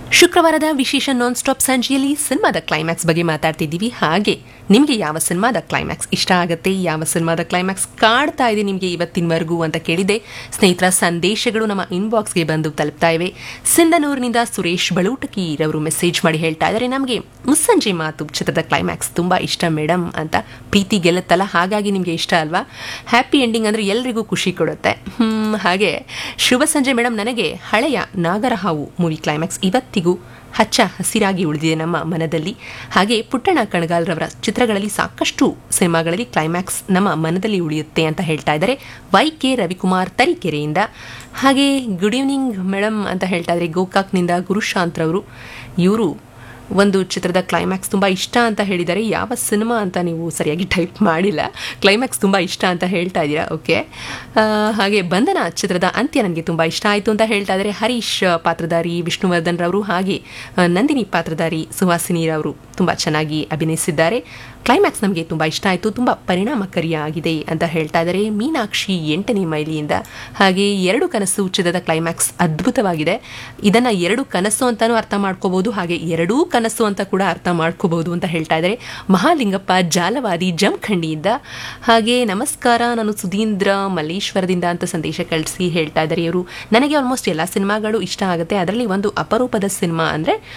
ಶುಕ್ರವಾರದ ವಿಶೇಷ non stop ಸಂಜೆಯಲ್ಲಿ ಸಿನಿಮಾದ ಕ್ಲೈಮ್ಯಾಕ್ಸ್ ಬಗ್ಗೆ ಮಾತಾಡ್ತಿದ್ದೀವಿ ಹಾಗೆ ನಿಮಗೆ ಯಾವ ಸಿನಿಮಾದ ಕ್ಲೈಮ್ಯಾಕ್ಸ್ ಇಷ್ಟ ಆಗುತ್ತೆ ಯಾವ ಸಿನಿಮಾದ ಕ್ಲೈಮ್ಯಾಕ್ಸ್ ಕಾಡ್ತಾ ಇದೆ ನಿಮಗೆ ಇವತ್ತಿನವರೆಗೂ ಅಂತ ಕೇಳಿದೆ ಸ್ನೇಹಿತರ ಸಂದೇಶಗಳು ನಮ್ಮ ಇನ್ಬಾಕ್ಸ್ಗೆ ಬಂದು ತಲುಪ್ತಾ ಇವೆ ಸಿಂಧನೂರಿನಿಂದ ಸುರೇಶ್ ಬಳೂಟಕೀರವರು ಮೆಸೇಜ್ ಮಾಡಿ ಹೇಳ್ತಾ ಇದ್ದಾರೆ ನಮಗೆ ಮುಸ್ಸಂಜೆ ಮಾತು ಚಿತ್ರದ ಕ್ಲೈಮ್ಯಾಕ್ಸ್ ತುಂಬ ಇಷ್ಟ ಮೇಡಮ್ ಅಂತ ಪ್ರೀತಿ ಗೆಲ್ಲತ್ತಲ್ಲ ಹಾಗಾಗಿ ನಿಮಗೆ ಇಷ್ಟ ಅಲ್ವಾ ಹ್ಯಾಪಿ ಎಂಡಿಂಗ್ ಅಂದರೆ ಎಲ್ರಿಗೂ ಖುಷಿ ಕೊಡುತ್ತೆ ಹ್ಮ್, ಹಾಗೆ ಶುಭ ಸಂಜೆ ಮೇಡಮ್ ನನಗೆ ಹಳೆಯ ನಾಗರಹಾವು ಮೂವಿ ಕ್ಲೈಮ್ಯಾಕ್ಸ್ ಇವತ್ತಿಗೂ ಹಚ್ಚ ಹಸಿರಾಗಿ ಉಳಿದಿದೆ ನಮ್ಮ ಮನದಲ್ಲಿ ಹಾಗೆ ಪುಟ್ಟಣ ಕಣಗಾಲ್ರವರ ಚಿತ್ರಗಳಲ್ಲಿ ಸಾಕಷ್ಟು ಸಿನಿಮಾಗಳಲ್ಲಿ ಕ್ಲೈಮ್ಯಾಕ್ಸ್ ನಮ್ಮ ಮನದಲ್ಲಿ ಉಳಿಯುತ್ತೆ ಅಂತ ಹೇಳ್ತಾ ಇದ್ದಾರೆ ವೈ ಕೆ ರವಿಕುಮಾರ್ ತರೀಕೆರೆಯಿಂದ ಹಾಗೆ ಗುಡ್ ಈವ್ನಿಂಗ್ ಮೇಡಮ್ ಅಂತ ಹೇಳ್ತಾ ಇದ್ದಾರೆ ಗೋಕಾಕ್ನಿಂದ್ ಗುರುಶಾಂತ್ರವರು ಇವರು ಒಂದು ಚಿತ್ರದ ಕ್ಲೈಮ್ಯಾಕ್ಸ್ ತುಂಬ ಇಷ್ಟ ಅಂತ ಹೇಳಿದ್ದಾರೆ ಯಾವ ಸಿನಿಮಾ ಅಂತ ನೀವು ಸರಿಯಾಗಿ ಟೈಪ್ ಮಾಡಿಲ್ಲ ಕ್ಲೈಮ್ಯಾಕ್ಸ್ ತುಂಬ ಇಷ್ಟ ಅಂತ ಹೇಳ್ತಾ ಇದ್ದೀರಾ ಓಕೆ ಆ, ಹಾಗೆ ಬಂಧನ ಚಿತ್ರದ ಅಂತ್ಯ ನನಗೆ ತುಂಬ ಇಷ್ಟ ಆಯಿತು ಅಂತ ಹೇಳ್ತಾ ಇದ್ದಾರೆ ಹರೀಶ್ ಪಾತ್ರಧಾರಿ ವಿಷ್ಣುವರ್ಧನ್ ರವರು ಹಾಗೆ ಆ, ನಂದಿನಿ ಪಾತ್ರಧಾರಿ ಸುಹಾಸಿನಿರವರು ತುಂಬ ಚೆನ್ನಾಗಿ ಅಭಿನಯಿಸಿದ್ದಾರೆ ಕ್ಲೈಮ್ಯಾಕ್ಸ್ ನಮಗೆ ತುಂಬ ಇಷ್ಟ ಆಯಿತು ತುಂಬ ಪರಿಣಾಮಕಾರಿಯಾಗಿದೆ ಅಂತ ಹೇಳ್ತಾ ಇದ್ದಾರೆ ಮೀನಾಕ್ಷಿ ಎಂಟನೇ ಮೈಲಿಯಿಂದ ಹಾಗೆ ಎರಡು ಕನಸು ಚಿತ್ರದ ಕ್ಲೈಮ್ಯಾಕ್ಸ್ ಅದ್ಭುತವಾಗಿದೆ ಇದನ್ನ ಎರಡು ಕನಸು ಅಂತಾನೂ ಅರ್ಥ ಮಾಡ್ಕೋಬಹುದು ಹಾಗೆ ಎರಡೂ ಕನಸು ಅಂತ ಕೂಡ ಅರ್ಥ ಮಾಡ್ಕೋಬಹುದು ಅಂತ ಹೇಳ್ತಾ ಇದ್ದಾರೆ ಮಹಾಲಿಂಗಪ್ಪ ಜಾಲವಾದಿ ಜಮಖಂಡಿಯಿಂದ ಹಾಗೆ ನಮಸ್ಕಾರ ನಾನು ಸುಧೀಂದ್ರ ಮಲ್ಲೇಶ್ವರದಿಂದ ಅಂತ ಸಂದೇಶ ಕಳಿಸಿ ಹೇಳ್ತಾ ಇದ್ದಾರೆ ಇವರು ನನಗೆ ಆಲ್ಮೋಸ್ಟ್ ಎಲ್ಲ ಸಿನಿಮಾಗಳು ಇಷ್ಟ ಆಗುತ್ತೆ ಅದರಲ್ಲಿ ಒಂದು ಅಪರೂಪದ ಸಿನಿಮಾ ಅಂದರೆ